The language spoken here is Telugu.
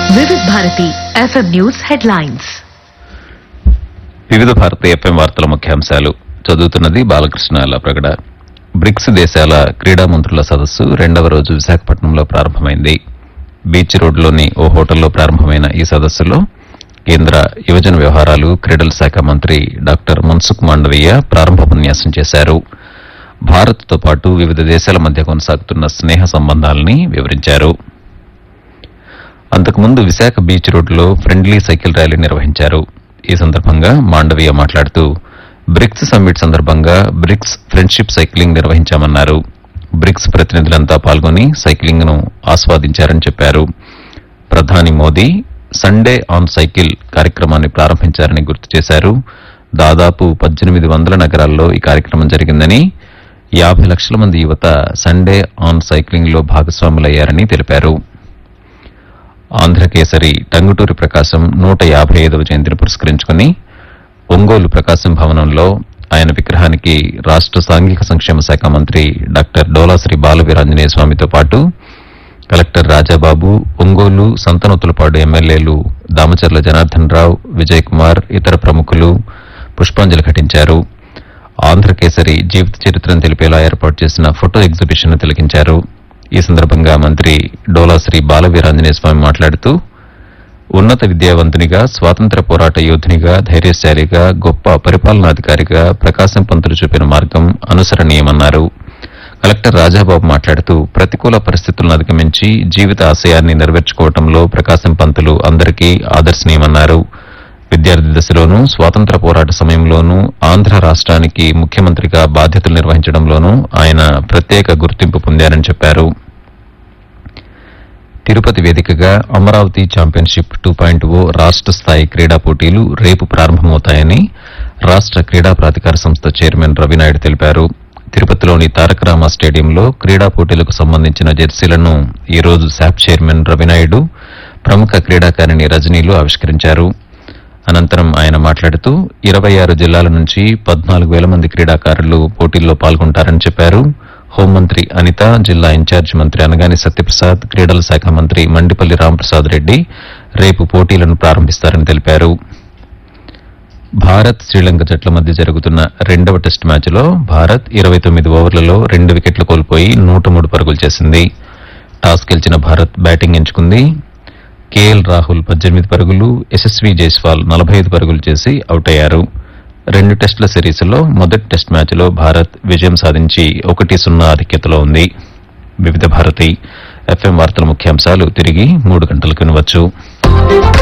వివిధ భారతి ఎఫ్ఎం న్యూస్ హెడ్లైన్స్ వివిధ భారత ఎఫ్ఎం వార్తల ముఖ్యాంశాలు చదువుతున్నది బాలకృష్ణ లప్రగడ బ్రిక్స్ దేశాల క్రీడా మంత్రుల సదస్సు రెండవ రోజు విశాఖపట్నంలో ప్రారంభమైంది బీచ్ రోడ్లోని ఓ హోటల్లో ప్రారంభమైన ఈ సదస్సులో కేంద్ర యువజన వ్యవహారాలు క్రీడల శాఖ మంత్రి డాక్టర్ మన్సుఖ్ మాండవీయ ప్రారంభోపన్యాసం చేశారు భారత్తో పాటు వివిధ దేశాల మధ్య కొనసాగుతున్న స్నేహ సంబంధాలని వివరించారు అంతకుముందు విశాఖ బీచ్ రోడ్లో ఫ్రెండ్లీ సైకిల్ ర్యాలీ నిర్వహించారు ఈ సందర్భంగా మాండవీయ మాట్లాడుతూ బ్రిక్స్ సమ్మిట్ సందర్భంగా బ్రిక్స్ ఫ్రెండ్షిప్ సైక్లింగ్ నిర్వహించామన్నారు బ్రిక్స్ ప్రతినిధులంతా పాల్గొని సైక్లింగ్ ను ఆస్వాదించారని చెప్పారు ప్రధాని మోదీ సండే ఆన్ సైకిల్ కార్యక్రమాన్ని ప్రారంభించారని గుర్తు చేశారు దాదాపు పద్దెనిమిది వందల నగరాల్లో ఈ కార్యక్రమం జరిగిందని యాభై లక్షల మంది యువత సండే ఆన్ సైక్లింగ్ లో భాగస్వాములయ్యారని తెలిపారు ఆంధ్రకేసరి టంగుటూరి ప్రకాశం నూట యాభై ఐదవ జయంతిని పురస్కరించుకుని ఒంగోలు ప్రకాశం భవనంలో ఆయన విగ్రహానికి రాష్ట్ర సాంఘిక సంక్షేమ శాఖ మంత్రి డాక్టర్ డోలాశ్రీ బాలవీరాంజనేయ స్వామితో పాటు కలెక్టర్ రాజాబాబు ఒంగోలు సంతనూతులపాడు ఎమ్మెల్యేలు దామచర్ల జనార్దన్ రావు విజయ్ కుమార్ ఇతర ప్రముఖులు పుష్పాంజలి ఘటించారు ఆంధ్రకేసరి జీవిత చరిత్రను తెలిపేలా ఏర్పాటు చేసిన ఫోటో ఎగ్జిబిషన్ ను తిలకించారు ఈ సందర్భంగా మంత్రి డోలాశ్రీ బాలవీరాంజనేయ స్వామి మాట్లాడుతూ ఉన్నత విద్యావంతునిగా స్వాతంత్ర పోరాట యోధునిగా ధైర్యశాలిగా గొప్ప పరిపాలనాధికారిగా ప్రకాశం పంతులు చూపిన మార్గం అనుసరణీయమన్నారు కలెక్టర్ రాజాబాబు మాట్లాడుతూ ప్రతికూల పరిస్థితులను అధిగమించి జీవిత ఆశయాన్ని నెరవేర్చుకోవడంలో ప్రకాశం పంతులు అందరికీ ఆదర్శనీయమన్నారు విద్యార్థి దశలోనూ స్వాతంత్ర పోరాట సమయంలోనూ ఆంధ్ర రాష్ట్రానికి ముఖ్యమంత్రిగా బాధ్యతలు నిర్వహించడంలోనూ ఆయన ప్రత్యేక గుర్తింపు పొందారని చెప్పారు తిరుపతి వేదికగా Amaravati championship two point O రాష్ట్ర స్థాయి క్రీడా పోటీలు రేపు ప్రారంభమవుతాయని రాష్ట్ర క్రీడా ప్రాధికార సంస్థ చైర్మన్ రవినాయుడు తెలిపారు తిరుపతిలోని తారక రామ స్టేడియంలో క్రీడా పోటీలకు సంబంధించిన జెర్సీలను ఈ రోజు శాప్ చైర్మన్ రవినాయుడు ప్రముఖ క్రీడాకారిణి రజనీలు ఆవిష్కరించారు అనంతరం ఆయన మాట్లాడుతూ ఇరవై ఆరు జిల్లాల నుంచి పద్నాలుగు వేల మంది క్రీడాకారులు పోటీల్లో పాల్గొంటారని చెప్పారు హోంమంత్రి అనిత జిల్లా ఇన్ఛార్జి మంత్రి అనగాని సత్యప్రసాద్ క్రీడల శాఖ మంత్రి మండిపల్లి రాంప్రసాద్ రెడ్డి రేపు పోటీలను ప్రారంభిస్తారని తెలిపారు భారత్ శ్రీలంక జట్ల మధ్య జరుగుతున్న రెండవ టెస్ట్ మ్యాచ్లో భారత్ ఇరవై తొమ్మిది ఓవర్లలో రెండు వికెట్లు కోల్పోయి నూట మూడు పరుగులు చేసింది టాస్ గెలిచిన భారత్ బ్యాటింగ్ ఎంచుకుంది కేఎల్ రాహుల్ పద్దెనిమిది పరుగులు యశస్వి జైస్వాల్ నలభై ఐదు పరుగులు చేసి అవుట్ అయ్యారు రెండు టెస్టుల సిరీస్లో మొదటి టెస్ట్ మ్యాచ్లో భారత్ విజయం సాధించి ఒకటి సున్నా ఆధిక్యతలో ఉంది వివిధ భారతి ఎఫ్ఎం వార్తల ముఖ్యాంశాలు తిరిగి మూడు గంటలకు వినవచ్చు